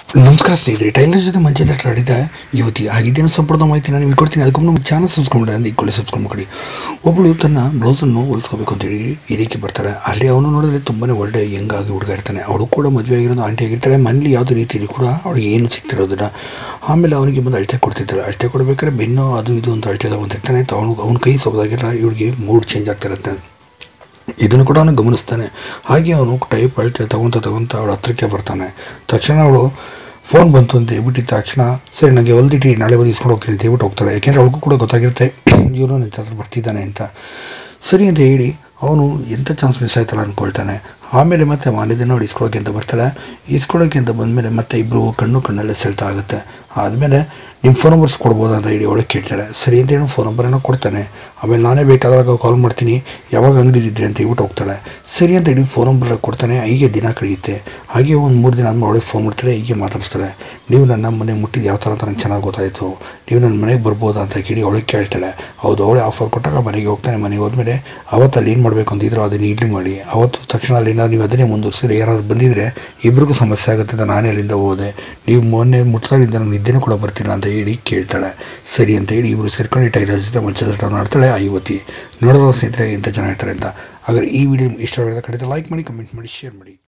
ನಮಸ್ಕಾರ ಸ್ನೇಹಿತರೆ ಟೈಲರ್ ಜೊತೆ ಮಂಚದ ಹತ್ರ ಆಡಿದ ಯುವತಿ ಆಗಿದ್ದೇನು ಸಂಪೂರ್ಣ ಮಾಹಿತಿ ನಾನು ನಿಮಗೆ ಕೊಡ್ತೀನಿ ಅದಕ್ಕೆ ನಮ್ಮ ಚಾನಲ್ ಸಬ್ಸ್ಕ್ರೈಬ್ ಮಾಡಿ ಅಂದ್ರೆ ಈಕ್ವಲಿ ಸಬ್ಸ್ಕ್ರೈಬ್ ಮಾಡಿ ಒಬ್ಬಳು ತನ್ನ ಬ್ಲೌಸನ್ನು ಹೊಲಿಸ್ಕೋಬೇಕು ಅಂತ ಹೇಳಿ ಇದಕ್ಕೆ ಬರ್ತಾಳೆ ಅಲ್ಲಿ ಅವನು ನೋಡಿದ್ರೆ ತುಂಬಾನೇ ಒಳ್ಳೆ ಹೆಂಗಾಗಿ ಹುಡುಗ ಇರ್ತಾನೆ ಅವಳು ಕೂಡ ಮದುವೆ ಆಗಿರೋದು ಆಂಟಿ ಆಗಿರ್ತಾಳೆ ಮನೇಲಿ ಯಾವುದೇ ರೀತಿಯಲ್ಲಿ ಕೂಡ ಅವಳಿಗೆ ಏನು ಸಿಗ್ತಿರೋದಿಲ್ಲ ಆಮೇಲೆ ಅವನಿಗೆ ಬಂದು ಅಳತೆ ಕೊಡ್ತಿರ್ತಾಳೆ ಅಳತೆ ಕೊಡ್ಬೇಕಾದ್ರೆ ಬೆನ್ನು ಅದು ಇದು ಅಂತ ಅಳತೆ ತಗೊಂತಿರ್ತಾನೆ ಅವನು ಅವನ ಕೈ ಸೋದಾಗೆಲ್ಲ ಇವಳಿಗೆ ಮೂಡ್ ಚೇಂಜ್ ಆಗ್ತಿರುತ್ತೆ ಇದನ್ನು ಕೂಡ ಅವನು ಗಮನಿಸ್ತಾನೆ ಹಾಗೆ ಅವನು ಟೈಪ್ ಅಳತೆ ತಗೊಂತ ತಗೊಂತ ಅವಳ ಹತ್ರಕ್ಕೆ ಬರ್ತಾನೆ ತಕ್ಷಣ ಅವಳು ಫೋನ್ ಬಂತು ಅಂತ ಹೇಳ್ಬಿಟ್ಟಿದ ತಕ್ಷಣ ಸರಿ ನನಗೆ ಹೊಲ್ದಿಟ್ಟು ನಾಳೆ ಬಂದು ಇಸ್ಕೊಂಡು ಹೋಗ್ತೀನಿ ಅಂತ ಹೇಳ್ಬಿಟ್ಟು ಹೋಗ್ತಾಳೆ ಯಾಕೆಂದ್ರೆ ಅವಳಿಗೂ ಕೂಡ ಗೊತ್ತಾಗಿರುತ್ತೆ ಇವನು ನನ್ನ ಹತ್ರ ಬರ್ತಿದ್ದಾನೆ ಅಂತ ಸರಿ ಅಂತ ಹೇಳಿ ಅವನು ಎಂಥ ಚಾನ್ಸ್ ಮಿಸ್ ಆಯ್ತಲ್ಲ ಅಂದ್ಕೊಳ್ತಾನೆ ಆಮೇಲೆ ಮತ್ತೆ ಮಾರನೇ ದಿನ ಅವಳು ಇಸ್ಕೊಳಕ್ಕೆ ಅಂತ ಬರ್ತಾಳೆ ಇಸ್ಕೊಳಕ್ಕೆ ಅಂತ ಬಂದಮೇಲೆ ಮತ್ತೆ ಇಬ್ಬರು ಕಣ್ಣು ಕಣ್ಣಲ್ಲೇ ಸೆಳ್ತಾ ಆಗುತ್ತೆ ಆದಮೇಲೆ ನಿಮ್ಮ ಫೋನ್ ನಂಬರ್ಸ್ ಕೊಡ್ಬೋದಾ ಅಂತ ಹೇಳಿ ಅವಳಿಗೆ ಕೇಳ್ತಾಳೆ ಸರಿ ಅಂತ ಹೇಳಿ ಫೋನ್ ನಂಬರನ್ನು ಕೊಡ್ತಾನೆ ಆಮೇಲೆ ನಾನೇ ಬೇಕಾದಾಗ ಕಾಲ್ ಮಾಡ್ತೀನಿ ಯಾವಾಗ ಅಂಗಡಿಲಿದ್ರೆ ಅಂತ ಹೇಳ್ಬಿಟ್ಟು ಹೋಗ್ತಾಳೆ ಸರಿ ಅಂತ ಹೇಳಿ ಫೋನ್ ನಂಬರ್ ಕೊಡ್ತಾನೆ ಹೀಗೆ ದಿನ ಕಳೆಯುತ್ತೆ ಹಾಗೆ ಒಂದು ಮೂರು ದಿನ ಆದ್ಮೇಲೆ ಅವಳಿಗೆ ಫೋನ್ ಮಾಡ್ತಾಳೆ ಹೀಗೆ ಮಾತಾಡಿಸ್ತಾಳೆ ನೀವು ನನ್ನ ಮನೆ ಮುಟ್ಟಿದ್ದು ಯಾವ ಥರ ಅಂತ ನಂಗೆ ಚೆನ್ನಾಗಿ ಗೊತ್ತಾಯಿತು ನೀವು ನನ್ನ ಮನೆಗೆ ಬರ್ಬೋದಾ ಅಂತ ಕೇಳಿ ಅವಳಿಗೆ ಕೇಳ್ತಾಳೆ ಹೌದು ಅವಳೇ ಆಫರ್ ಕೊಟ್ಟಾಗ ಮನೆಗೆ ಹೋಗ್ತಾನೆ ಮನೆಗೆ ಹೋದ್ಮೇಲೆ ಅವತ್ತು ಅಲ್ಲಿ ಏನು ಮಾಡಬೇಕು ಅಂತಿದ್ರು ಅದನ್ನು ಇಲ್ಲಿ ಮಾಡಿ ಅವತ್ತು ತಕ್ಷಣ ಅಲ್ಲಿ ಏನಾದ್ರು ನೀವು ಅದನ್ನೇ ಮುಂದುವರಿಸಿದ್ರೆ ಯಾರಾದ್ರು ಬಂದಿದ್ರೆ ಇಬ್ರಿಗೂ ಸಮಸ್ಯೆ ಆಗುತ್ತೆ ಅಂತ ನಾನೇ ಅಲ್ಲಿಂದ ಹೋದೆ ನೀವು ಮೊನ್ನೆ ಮುಟ್ಟಾಗಿಂದ ನಾನು ನಿದ್ದೆನೂ ಕೂಡ ಬರ್ತಿಲ್ಲ ಅಂತ ಹೇಳಿ ಕೇಳ್ತಾಳೆ ಸರಿ ಅಂತ ಹೇಳಿ ಇವರು ಸೇರ್ಕೊಂಡು ಟೈಲರ್ ಜೊತೆ ಮಂಚದ ಹತ್ರ ಮಾಡ್ತಾಳೆ ಆ ಯುವತಿ ನೋಡೋದು ಸ್ನೇಹಿತರೆ ಎಂತ ಜನ ಇರ್ತಾರೆ ಅಂತ ಹಾಗಾದ್ರೆ ಈ ವಿಡಿಯೋ ಇಷ್ಟವಾದ ಖಂಡಿತ ಲೈಕ್ ಮಾಡಿ ಕಮೆಂಟ್ ಮಾಡಿ ಶೇರ್ ಮಾಡಿ